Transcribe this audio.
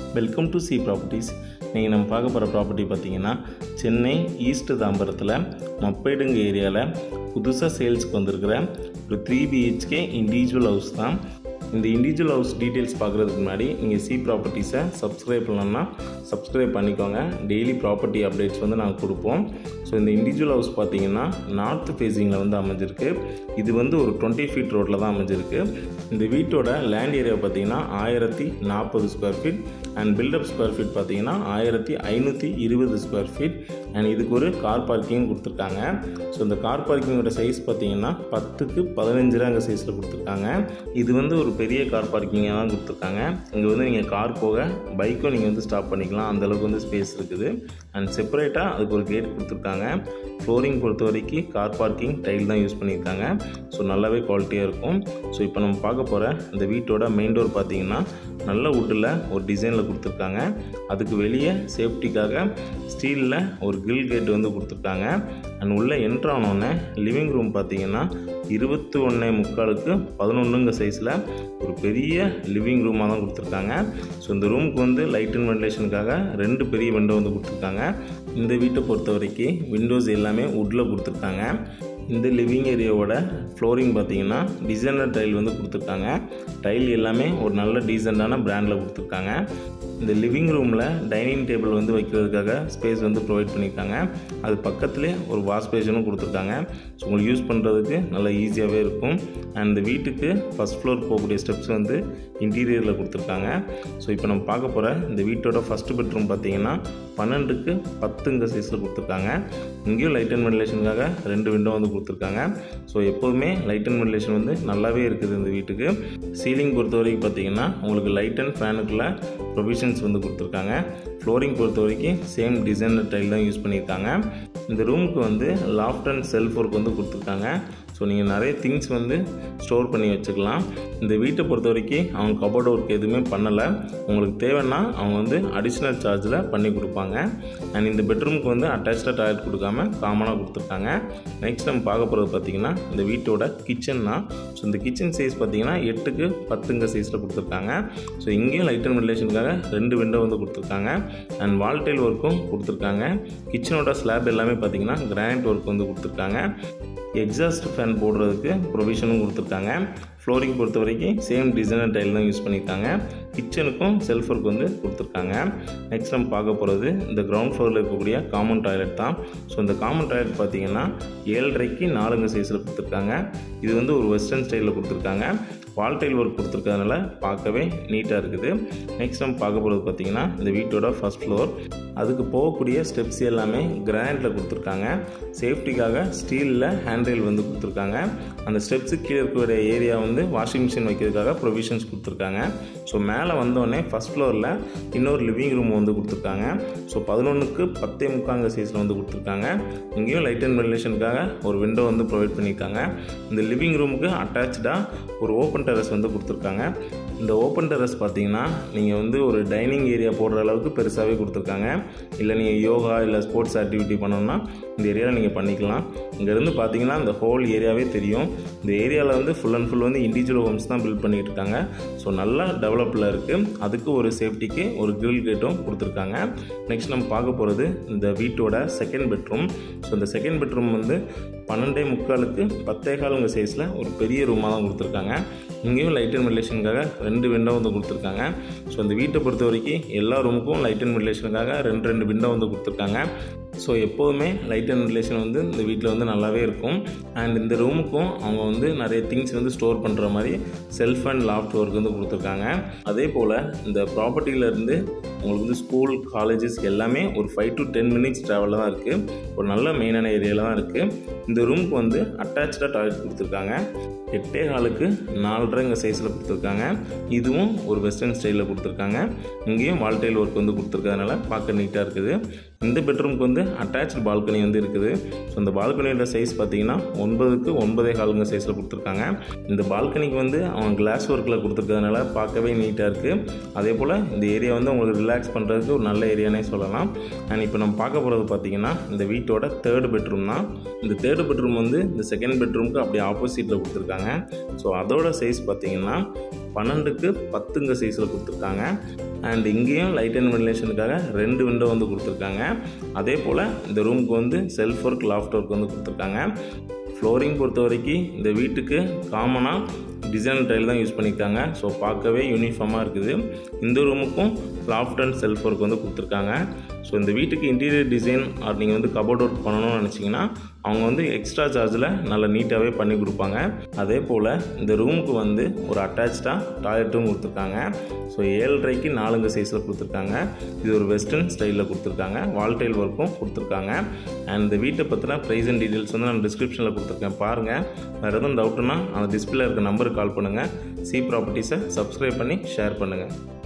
welcome to C properties நீங்கள் நம்ம பார்க்க போகிற ப்ராப்பர்ட்டி பார்த்தீங்கன்னா சென்னை ஈஸ்ட் தாம்பரத்தில் மப்பேடுங்க ஏரியாவில் புதுசாக சேல்ஸ்க்கு வந்திருக்கிற ஒரு த்ரீ பிஹெச்கே இண்டிவிஜுவல் ஹவுஸ் தான் இந்த இண்டிவிஜுவல் ஹவுஸ் டீட்டெயில்ஸ் பார்க்குறதுக்கு முன்னாடி நீங்கள் சி ப்ராப்பர்ட்டிஸை சப்ஸ்கிரைப் பண்ணலன்னா சப்ஸ்கிரைப் பண்ணிக்கோங்க டெய்லி ப்ராப்பர்ட்டி அப்டேட்ஸ் வந்து நாங்கள் கொடுப்போம் ஸோ இந்த இண்டிவிஜுவல் ஹவுஸ் பார்த்தீங்கன்னா நார்த் ஃபேஸிங்கில் வந்து அமைஞ்சிருக்கு இது வந்து ஒரு டுவெண்ட்டி ஃபீட் ரோட்டில் தான் அமைஞ்சிருக்கு இந்த வீட்டோட லேண்ட் ஏரியா பார்த்தீங்கன்னா ஆயிரத்தி நாற்பது square feet and built up square feet பார்த்தீங்கன்னா ஆயிரத்தி ஐநூற்றி இருபது ஸ்கொயர் ஃபீட் அண்ட் இதுக்கு ஒரு கார் பார்க்கிங் கொடுத்துருக்காங்க ஸோ இந்த கார் பார்க்கிங்கோட சைஸ் பார்த்தீங்கன்னா பத்துக்கு பதினஞ்சு ரூபாங்க சைஸில் கொடுத்துருக்காங்க இது வந்து ஒரு பெரிய கார் பார்க்கிங்காக தான் கொடுத்துருக்காங்க இங்கே வந்து நீங்கள் கார் போக பைக்கும் நீங்கள் வந்து ஸ்டாப் பண்ணிக்கலாம் அந்தளவுக்கு வந்து ஸ்பேஸ் இருக்குது அண்ட் செப்பரேட்டாக அதுக்கு ஒரு கேட் கொடுத்துருக்காங்க ஃப்ளோரிங் பொறுத்த வரைக்கும் கார் பார்க்கிங் டைல் தான் யூஸ் பண்ணியிருக்காங்க ஸோ நல்லாவே குவாலிட்டியாக இருக்கும் ஸோ இப்போ நம்ம பார்க்க போகிற இந்த வீட்டோட மெயின் டோர் பார்த்தீங்கன்னா நல்ல வுட்டில் ஒரு டிசைனில் கொடுத்துருக்காங்க அதுக்கு வெளியே சேஃப்டிக்காக ஸ்டீலில் ஒரு கிரில் கேட் வந்து கொடுத்துருக்காங்க அண்ட் உள்ளே என்ட்ரு ஆனோடனே லிவிங் ரூம் பார்த்தீங்கன்னா இருபத்தி ஒன்றே முக்காலுக்கு பதினொன்றுங்க சைஸில் ஒரு பெரிய லிவிங் ரூமாக தான் கொடுத்துருக்காங்க ஸோ இந்த ரூமுக்கு வந்து லைட் அண்ட் வென்டிலேஷனுக்காக ரெண்டு பெரிய விண்டோ வந்து கொடுத்துருக்காங்க இந்த வீட்டை பொறுத்த வரைக்கும் விண்டோஸ் எல்லாமே வுட்டில் கொடுத்துருக்காங்க இந்த லிவிங் ஏரியாவோட ஃப்ளோரிங் பார்த்தீங்கன்னா டிசைனர் டைல் வந்து கொடுத்துருக்காங்க டைல் எல்லாமே ஒரு நல்ல டீசெண்டான பிராண்டில் கொடுத்துருக்காங்க இந்த லிவிங் ரூமில் டைனிங் டேபிள் வந்து வைக்கிறதுக்காக ஸ்பேஸ் வந்து ப்ரொவைட் பண்ணியிருக்காங்க அது பக்கத்துலேயே ஒரு வாஷ் பேஷனும் கொடுத்துருக்காங்க ஸோ உங்களுக்கு யூஸ் பண்ணுறதுக்கு நல்லா ஈஸியாகவே இருக்கும் அண்ட் இந்த வீட்டுக்கு ஃபஸ்ட் ஃப்ளோர் போகக்கூடிய ஸ்டெப்ஸ் வந்து இன்டீரியரில் கொடுத்துருக்காங்க ஸோ இப்போ நம்ம பார்க்க போகிற இந்த வீட்டோட ஃபஸ்ட்டு பெட்ரூம் பார்த்தீங்கன்னா பன்னெண்டுக்கு பத்துங்க சைஸில் கொடுத்துருக்காங்க இங்கேயும் லைட் அண்ட் வென்டிலேஷனுக்காக ரெண்டு விண்டோ வந்து கொடுத்துருக்காங்க ஸோ எப்போதுமே லைட் அண்ட் வென்டிலேஷன் வந்து நல்லாவே இருக்குது இந்த வீட்டுக்கு சீலிங் பொறுத்த வரைக்கும் பார்த்தீங்கன்னா உங்களுக்கு லைட் அண்ட் ஃபேனுக்குள்ள ப்ரொவிஷன்ஸ் வந்து கொடுத்துருக்காங்க ஃப்ளோரிங் பொறுத்த வரைக்கும் சேம் டிசைனர் டைல் தான் யூஸ் பண்ணியிருக்காங்க இந்த ரூமுக்கு வந்து லாஃப்ட் அண்ட் செல்ஃப் ஒர்க் வந்து கொடுத்துருக்காங்க ஸோ நீங்கள் நிறைய திங்ஸ் வந்து ஸ்டோர் பண்ணி வச்சுக்கலாம் இந்த வீட்டை பொறுத்த வரைக்கும் அவங்க கபோர்ட் ஒர்க் எதுவுமே பண்ணலை உங்களுக்கு தேவைன்னா அவங்க வந்து அடிஷ்னல் சார்ஜில் பண்ணி கொடுப்பாங்க அண்ட் இந்த பெட்ரூமுக்கு வந்து அட்டாச்சாக டாய்லெட் கொடுக்காம காமனாக கொடுத்துருக்காங்க நெக்ஸ்ட் நம்ம பார்க்க போகிறது பார்த்திங்கன்னா இந்த வீட்டோட கிச்சன் தான் ஸோ இந்த கிச்சன் சைஸ் பார்த்திங்கன்னா எட்டுக்கு பத்துங்க சைஸில் கொடுத்துருக்காங்க ஸோ இங்கேயும் லைட் அண்ட் வென்டிலேஷனுக்காக ரெண்டு விண்டோ வந்து கொடுத்துருக்காங்க அண்ட் வால் டைல் ஒர்க்கும் கொடுத்துருக்காங்க கிச்சனோட ஸ்லாப் எல்லாமே பார்த்திங்கன்னா கிரானைட் ஒர்க் வந்து கொடுத்துருக்காங்க எக்ஸாஸ்ட் ஃபேன் போடுறதுக்கு ப்ரொவிஷனும் கொடுத்துருக்காங்க ஃப்ளோரிங் பொறுத்த வரைக்கும் சேம் டிசைனர் டைல் தான் யூஸ் பண்ணியிருக்காங்க கிச்சனுக்கும் செல்ஃப் ஒர்க் வந்து கொடுத்துருக்காங்க நெக்ஸ்ட் நம்ம பார்க்க போகிறது இந்த கிரவுண்ட் ஃப்ளோரில் இருக்கக்கூடிய காமன் டாய்லெட் தான் ஸோ இந்த காமன் டாய்லெட் பார்த்தீங்கன்னா ஏழரைக்கு நாலுங்க சைஸில் கொடுத்துருக்காங்க இது வந்து ஒரு வெஸ்டர்ன் ஸ்டைலில் கொடுத்துருக்காங்க வால் டைல் ஒர்க் கொடுத்துருக்கறதுனால பார்க்கவே நீட்டாக இருக்குது நெக்ஸ்ட் நம்ம பார்க்க போகிறது பார்த்தீங்கன்னா இந்த வீட்டோட ஃபஸ்ட் ஃப்ளோர் அதுக்கு போகக்கூடிய ஸ்டெப்ஸ் எல்லாமே கிரானைட்டில் கொடுத்துருக்காங்க சேஃப்டிக்காக ஸ்டீலில் ஹேண்ட்ரெயில் வந்து கொடுத்துருக்காங்க அந்த ஸ்டெப்ஸு கீழே இருக்கிற ஏரியா வந்து வாஷிங் மிஷின் வைக்கிறதுக்காக ப்ரொவிஷன்ஸ் கொடுத்துருக்காங்க ஸோ மேலே வந்தோடனே ஃபஸ்ட் ஃப்ளோரில் இன்னொரு லிவிங் ரூம் வந்து கொடுத்துருக்காங்க ஸோ பதினொன்றுக்கு பத்தே முக்காங்க சைஸில் வந்து கொடுத்துருக்காங்க இங்கேயும் லைட் அண்ட் வென்டிலேஷனுக்காக ஒரு விண்டோ வந்து ப்ரொவைட் பண்ணியிருக்காங்க இந்த லிவிங் ரூமுக்கு அட்டாச்சாக ஒரு ஓப்பன் டெரஸ் வந்து கொடுத்துருக்காங்க இந்த ஓப்பன் டெரஸ் பார்த்தீங்கன்னா நீங்கள் வந்து ஒரு டைனிங் ஏரியா போடுற அளவுக்கு பெருசாகவே கொடுத்துருக்காங்க இல்லை நீங்கள் யோகா இல்லை ஸ்போர்ட்ஸ் ஆக்டிவிட்டி பண்ணணும்னா இந்த ஏரியாவில் நீங்கள் பண்ணிக்கலாம் இங்கேருந்து பார்த்தீங்கன்னா இந்த ஹோல் ஏரியாவே தெரியும் இந்த ஏரியாவில் வந்து ஃபுல் அண்ட் ஃபுல் வந்து இண்டிவிஜுவல் ஹோம்ஸ் தான் பில்ட் பண்ணிகிட்டு இருக்காங்க ஸோ நல்லா டெவலப்பில் இருக்குது அதுக்கு ஒரு சேஃப்டிக்கு ஒரு கிரில் கேட்டும் கொடுத்துருக்காங்க நெக்ஸ்ட் நம்ம பார்க்க போகிறது இந்த வீட்டோட செகண்ட் பெட்ரூம் ஸோ இந்த செகண்ட் பெட்ரூம் வந்து பன்னெண்டே முக்காலுக்கு பத்தே காலுங்க சைஸில் ஒரு பெரிய ரூமாக தான் கொடுத்துருக்காங்க இங்கேயும் லைட் அண்ட் வென்டிலேஷனுக்காக ரெண்டு விண்டோ வந்து கொடுத்துருக்காங்க ஸோ இந்த வீட்டை பொறுத்த வரைக்கும் எல்லா ரூமுக்கும் லைட் அண்ட் வென்டிலேஷனுக்காக ரெண்டு ரெண்டு விண்டோ வந்து கொடுத்துருக்காங்க ஸோ எப்போதுமே லைட் அண்ட் வென்டிலேஷன் வந்து இந்த வீட்டில் வந்து நல்லாவே இருக்கும் அண்ட் இந்த ரூமுக்கும் அவங்க வந்து நிறைய திங்ஸ் வந்து ஸ்டோர் பண்ணுற மாதிரி செல்ஃப் அண்ட் லாஃப்ட் ஒர்க் வந்து கொடுத்துருக்காங்க அதே போல் இந்த ப்ராப்பர்ட்டியிலேருந்து உங்களுக்கு வந்து ஸ்கூல் காலேஜஸ் எல்லாமே ஒரு ஃபைவ் டு டென் மினிட்ஸ் ட்ராவலில் தான் இருக்குது ஒரு நல்ல மெயினான ஏரியாவில் தான் இருக்குது இந்த ரூமுக்கு வந்து அட்டாச்சாக டாய்லெட் கொடுத்துருக்காங்க எட்டே காலுக்கு நாலரை இங்கே சைஸில் கொடுத்துருக்காங்க இதுவும் ஒரு வெஸ்டர்ன் ஸ்டைலில் கொடுத்துருக்காங்க இங்கேயும் வால்டைல் ஒர்க் வந்து கொடுத்துருக்கறதுனால பார்க்க நீட்டாக இருக்குது இந்த பெட்ரூமுக்கு வந்து அட்டாச்சு பால்கனி வந்து இருக்குது ஸோ இந்த பால்கனியோட சைஸ் பார்த்தீங்கன்னா ஒன்பதுக்கு ஒன்பதே காலுங்க சைஸில் கொடுத்துருக்காங்க இந்த பால்கனிக்கு வந்து அவங்க கிளாஸ் ஒர்க்கில் கொடுத்துருக்கறதுனால பார்க்கவே நீட்டாக இருக்குது அதே போல் இந்த ஏரியா வந்து உங்களுக்கு ரிலாக்ஸ் பண்ணுறதுக்கு ஒரு நல்ல ஏரியானே சொல்லலாம் அண்ட் இப்போ நம்ம பார்க்க போகிறது பார்த்தீங்கன்னா இந்த வீட்டோட தேர்ட் பெட்ரூம் தான் இந்த தேர்ட் பெட்ரூம் வந்து இந்த செகண்ட் பெட்ரூமுக்கு அப்படியே ஆப்போசிட்டில் கொடுத்துருக்காங்க ஸோ அதோட சைஸ் பார்த்தீங்கன்னா பன்னெண்டுக்கு பத்துங்க சைஸில் கொடுத்துருக்காங்க அண்ட் இங்கேயும் லைட் அண்ட் வென்டிலேஷனுக்காக ரெண்டு விண்டோ வந்து கொடுத்துருக்காங்க அதே போல் இந்த ரூமுக்கு வந்து செல்ஃப் ஒர்க் லாஃப்ட் ஒர்க் வந்து கொடுத்துருக்காங்க ஃப்ளோரிங் பொறுத்த வரைக்கும் இந்த வீட்டுக்கு காமனாக டிசைன் டைல் தான் யூஸ் பண்ணியிருக்காங்க ஸோ பார்க்கவே யூனிஃபார்மாக இருக்குது இந்த ரூமுக்கும் லாஃப்ட் அண்ட் செல்ஃப் ஒர்க் வந்து கொடுத்துருக்காங்க ஸோ இந்த வீட்டுக்கு இன்டீரியர் டிசைன் ஆர் நீங்கள் வந்து கபோர்ட் ஒர்க் பண்ணணும்னு நினச்சிங்கன்னா அவங்க வந்து எக்ஸ்ட்ரா சார்ஜில் நல்லா நீட்டாகவே பண்ணி கொடுப்பாங்க அதே போல் இந்த ரூமுக்கு வந்து ஒரு அட்டாச்சாக டாய்லெட்டும் கொடுத்துருக்காங்க ஸோ ஏழரைக்கு நாலுங்க சைஸில் கொடுத்துருக்காங்க இது ஒரு வெஸ்டர்ன் ஸ்டைலில் கொடுத்துருக்காங்க வால் டைல் ஒர்க்கும் கொடுத்துருக்காங்க அண்ட் இந்த வீட்டை பற்றின ப்ரைஸ் அண்ட் டீட்டெயில்ஸ் வந்து நான் டிஸ்கிரிப்ஷனில் கொடுத்துருக்கேன் பாருங்கள் வேறு எதுவும் டவுட்டுன்னா அந்த டிஸ்பிளே இருக்க நம்பருக்கு கால் பண்ணுங்கள் சி ப்ராப்பர்ட்டிஸை சப்ஸ்கிரைப் பண்ணி ஷேர் பண்ணுங்கள்